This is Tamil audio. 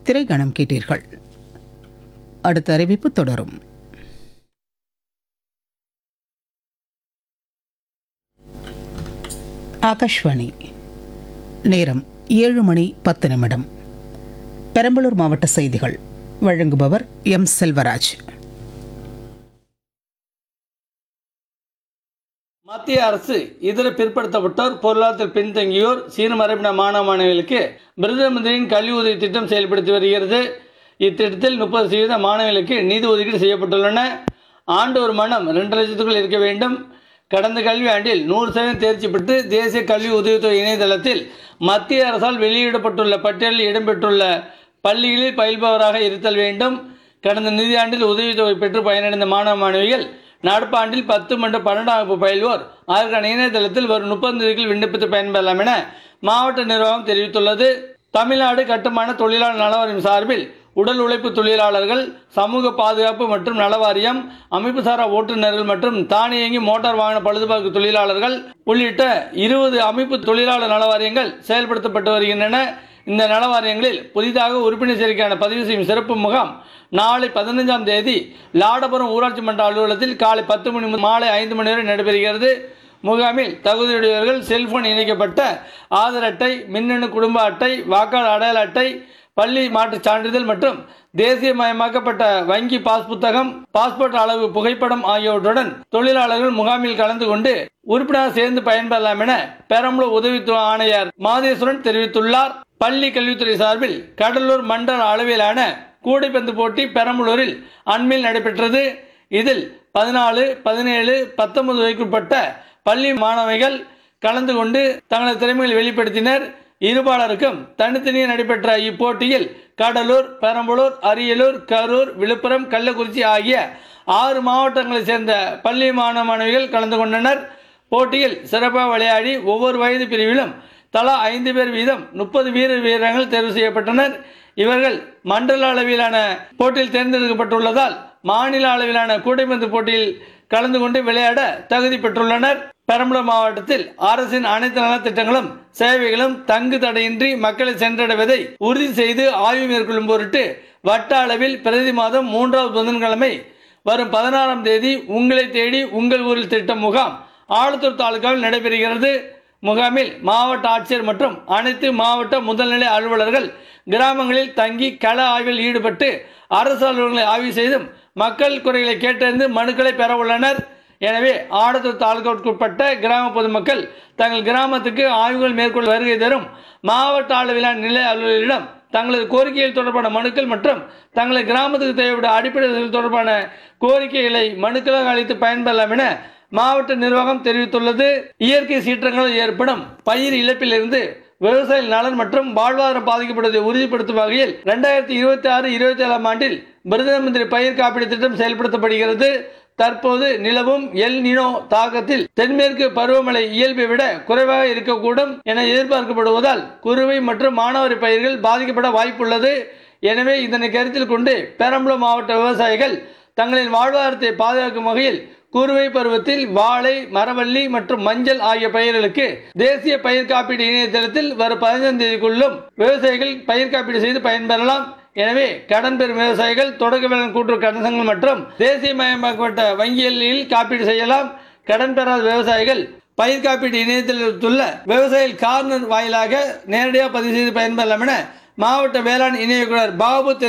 திரைக்கணம் கேட்டீர்கள் அடுத்த அறிவிப்பு தொடரும் ஆகாஷ்வாணி நேரம் ஏழு மணி பத்து நிமிடம் பெரம்பலூர் மாவட்ட செய்திகள் வழங்குபவர் எம் செல்வராஜ் மத்திய அரசு இதர பிற்படுத்தப்பட்டோர் பொருளாதாரத்தில் பின்தங்கியோர் சீர்மரபின மாணவ மாணவிகளுக்கு பிரதமரின் கல்வி உதவி திட்டம் செயல்படுத்தி வருகிறது இத்திட்டத்தில் முப்பது சதவீத மாணவிகளுக்கு நிதி ஒதுக்கீடு செய்யப்பட்டுள்ளன ஆண்டு ஒரு மனம் ரெண்டு லட்சத்துக்குள் இருக்க வேண்டும் கடந்த கல்வி ஆண்டில் நூறு சதவீதம் தேர்ச்சி பெற்று தேசிய கல்வி உதவித்தொகை இணையதளத்தில் மத்திய அரசால் வெளியிடப்பட்டுள்ள பட்டியலில் இடம்பெற்றுள்ள பள்ளிகளில் பயில்பவராக இருத்தல் வேண்டும் கடந்த நிதியாண்டில் உதவித்தொகை பெற்று பயனடைந்த மாணவ மாணவிகள் நடப்பாண்டில் பத்து மற்றும் பன்னெண்டாம் வகுப்பு பயில்வோர் அதற்கான இணையதளத்தில் வரும் முப்பது தேதிக்குள் விண்ணப்பித்து பயன்பெறலாம் என மாவட்ட நிர்வாகம் தெரிவித்துள்ளது தமிழ்நாடு கட்டுமான தொழிலாளர் நலவாரியம் சார்பில் உடல் உழைப்பு தொழிலாளர்கள் சமூக பாதுகாப்பு மற்றும் நலவாரியம் அமைப்புசாரா ஓட்டுநர்கள் மற்றும் தானியங்கி மோட்டார் வாகன பழுதுபார்ப்பு தொழிலாளர்கள் உள்ளிட்ட இருபது அமைப்பு தொழிலாளர் நலவாரியங்கள் செயல்படுத்தப்பட்டு வருகின்றன இந்த நலவாரியங்களில் புதிதாக உறுப்பினர் சேர்க்கையான பதிவு செய்யும் சிறப்பு முகாம் நாளை பதினைஞ்சாம் தேதி லாடபுரம் ஊராட்சி மன்ற அலுவலகத்தில் காலை பத்து மணி முதல் மாலை ஐந்து மணி வரை நடைபெறுகிறது முகாமில் தகுதியுடையவர்கள் செல்போன் இணைக்கப்பட்ட ஆதார் அட்டை மின்னணு குடும்ப அட்டை வாக்காளர் அடையாள அட்டை பள்ளி மாற்றுச் சான்றிதழ் மற்றும் தேசியமயமாக்கப்பட்ட வங்கி பாஸ் புத்தகம் பாஸ்போர்ட் அளவு புகைப்படம் ஆகியவற்றுடன் தொழிலாளர்கள் முகாமில் கலந்து கொண்டு உறுப்பினர் சேர்ந்து பயன்பெறலாம் என பெரம்பலூர் உதவித்துவ ஆணையர் மாதேஸ்வரன் தெரிவித்துள்ளார் பள்ளி கல்வித்துறை சார்பில் கடலூர் மண்டல அளவிலான கூடைப்பந்து போட்டி பெரம்பலூரில் அண்மையில் நடைபெற்றது இதில் பதினாலு பதினேழு பத்தொன்பது வயதுக்குட்பட்ட பள்ளி மாணவிகள் கலந்து கொண்டு தங்களது திறமைகளை வெளிப்படுத்தினர் இருபாலருக்கும் தனித்தனியே நடைபெற்ற இப்போட்டியில் கடலூர் பெரம்பலூர் அரியலூர் கரூர் விழுப்புரம் கள்ளக்குறிச்சி ஆகிய ஆறு மாவட்டங்களைச் சேர்ந்த பள்ளி மாணவ மாணவிகள் கலந்து கொண்டனர் போட்டியில் சிறப்பாக விளையாடி ஒவ்வொரு வயது பிரிவிலும் தலா ஐந்து பேர் வீதம் முப்பது வீரர் வீரர்கள் தேர்வு செய்யப்பட்டனர் இவர்கள் மண்டல அளவிலான போட்டியில் தேர்ந்தெடுக்கப்பட்டுள்ளதால் மாநில அளவிலான கூடைப்பந்து போட்டியில் கலந்து கொண்டு விளையாட தகுதி பெற்றுள்ளனர் பெரம்பலூர் மாவட்டத்தில் அரசின் அனைத்து நலத்திட்டங்களும் சேவைகளும் தங்கு தடையின்றி மக்களை சென்றடைவதை உறுதி செய்து ஆய்வு மேற்கொள்ளும் பொருட்டு வட்ட அளவில் பிரதி மாதம் மூன்றாவது புதன்கிழமை வரும் பதினாறாம் தேதி உங்களை தேடி உங்கள் ஊரில் திட்டம் முகாம் ஆலத்தூர் தாலுகாவில் நடைபெறுகிறது முகாமில் மாவட்ட ஆட்சியர் மற்றும் அனைத்து மாவட்ட முதல்நிலை அலுவலர்கள் கிராமங்களில் தங்கி கள ஆய்வில் ஈடுபட்டு அரசு அலுவலர்களை ஆய்வு செய்தும் மக்கள் குறைகளை கேட்டறிந்து மனுக்களை பெற உள்ளனர் எனவே ஆடத்தூர் தாலுகாவுக்குட்பட்ட கிராம பொதுமக்கள் தங்கள் கிராமத்துக்கு ஆய்வுகள் மேற்கொள்ள வருகை தரும் மாவட்ட அளவிலான நிலை அலுவலரிடம் தங்களது கோரிக்கைகள் தொடர்பான மனுக்கள் மற்றும் தங்களது கிராமத்துக்கு தேவைப்படும் அடிப்படை வசதிகள் தொடர்பான கோரிக்கைகளை மனுக்களாக அளித்து பயன்பெறலாம் என மாவட்ட நிர்வாகம் தெரிவித்துள்ளது இயற்கை சீற்றங்களால் ஏற்படும் பயிர் இழப்பிலிருந்து விவசாய நலன் மற்றும் வாழ்வாதாரம் பாதிக்கப்படுவதை உறுதிப்படுத்தும் வகையில் இரண்டாயிரத்தி இருபத்தி ஆறு இருபத்தி ஏழாம் ஆண்டில் பிரதம மந்திரி பயிர் காப்பீடு திட்டம் செயல்படுத்தப்படுகிறது தற்போது நிலவும் எல் நினோ தாக்கத்தில் தென்மேற்கு பருவமழை இயல்பை விட குறைவாக இருக்கக்கூடும் என எதிர்பார்க்கப்படுவதால் குறுவை மற்றும் மானாவாரி பயிர்கள் பாதிக்கப்பட வாய்ப்புள்ளது எனவே இதனை கருத்தில் கொண்டு பெரம்பலூர் மாவட்ட விவசாயிகள் தங்களின் வாழ்வாதாரத்தை பாதுகாக்கும் வகையில் குறுவை பருவத்தில் வாழை மரவள்ளி மற்றும் மஞ்சள் ஆகிய பயிர்களுக்கு தேசிய பயிர் காப்பீடு இணையதளத்தில் வரும் பதினைந்தாம் தேதிக்குள்ளும் விவசாயிகள் பயிர் காப்பீடு செய்து பயன்பெறலாம் எனவே கடன் பெறும் விவசாயிகள் தொடக்க வேளாண் கூட்டுறவு கடன் சங்கம் மற்றும் தேசியமயமாக்கப்பட்ட வங்கிகளில் காப்பீடு செய்யலாம் கடன் பெறாத விவசாயிகள் பயிர் காப்பீடு இணையத்தில் உள்ள விவசாயிகள் கார்னர் வாயிலாக நேரடியாக பதிவு செய்து பயன்பெறலாம் என மாவட்ட வேளாண் இணை இயக்குனர் பாபு